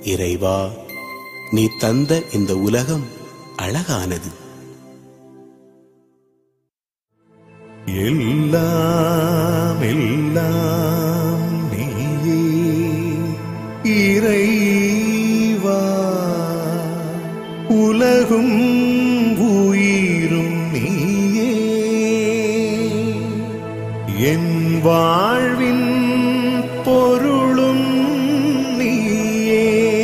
இறைவா நீ தந்த இந்த உலகம் அழகானது எல்லாம் எல்லாம் நீயே இறைவா உலகும் உயிரும் நீயே என் வாழ்வின் பொருளும் நீயே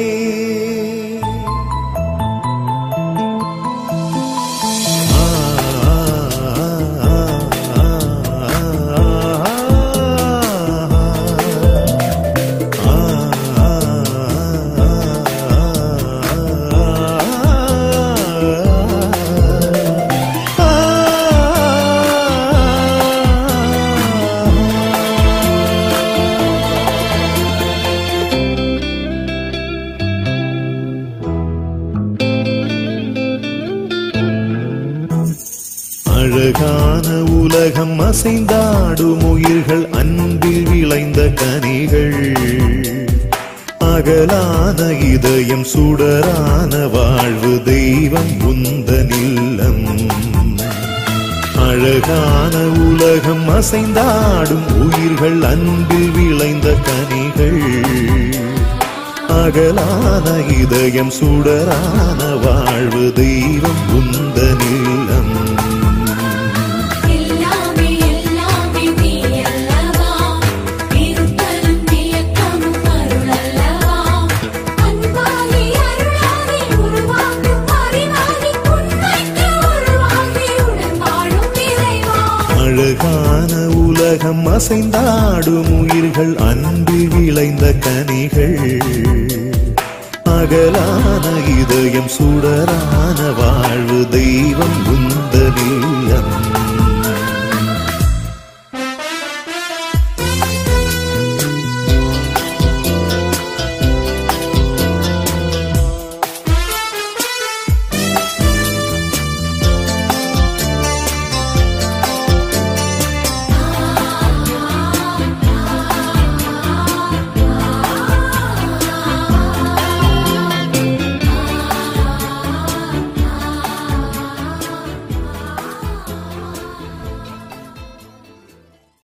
அழகான உலகம் அசைந்தாடும் உயிர்கள் அன்பில் விளைந்த கனிகள் அகலான இதயம் சுடரான வாழ்வு தெய்வம் உந்த நில்லம் அழகான உலகம் அசைந்தாடும் உயிர்கள் அன்பில் விளைந்த கனிகள் அகலான இதயம் சுடரான வாழ்வு தெய்வம் உந்த நில்லம் எல்லாமே எல்லாமே நீ அல்லவா இருத்தலும் இயக்கமும் அருளல்லவா அன்பாகி அருளாகி உருவாக்கும் அறிவாகி உண்மைக்கு உருவாகி உடன் வாழும் இறைவா அழகான உலகம் அசைந்தாடும் உயிர்கள் அன்பில் விளைந்த கனிகள் அகலான இதயம் சுடரான வாழ்வு தெய்வம் உந்த நில்லம்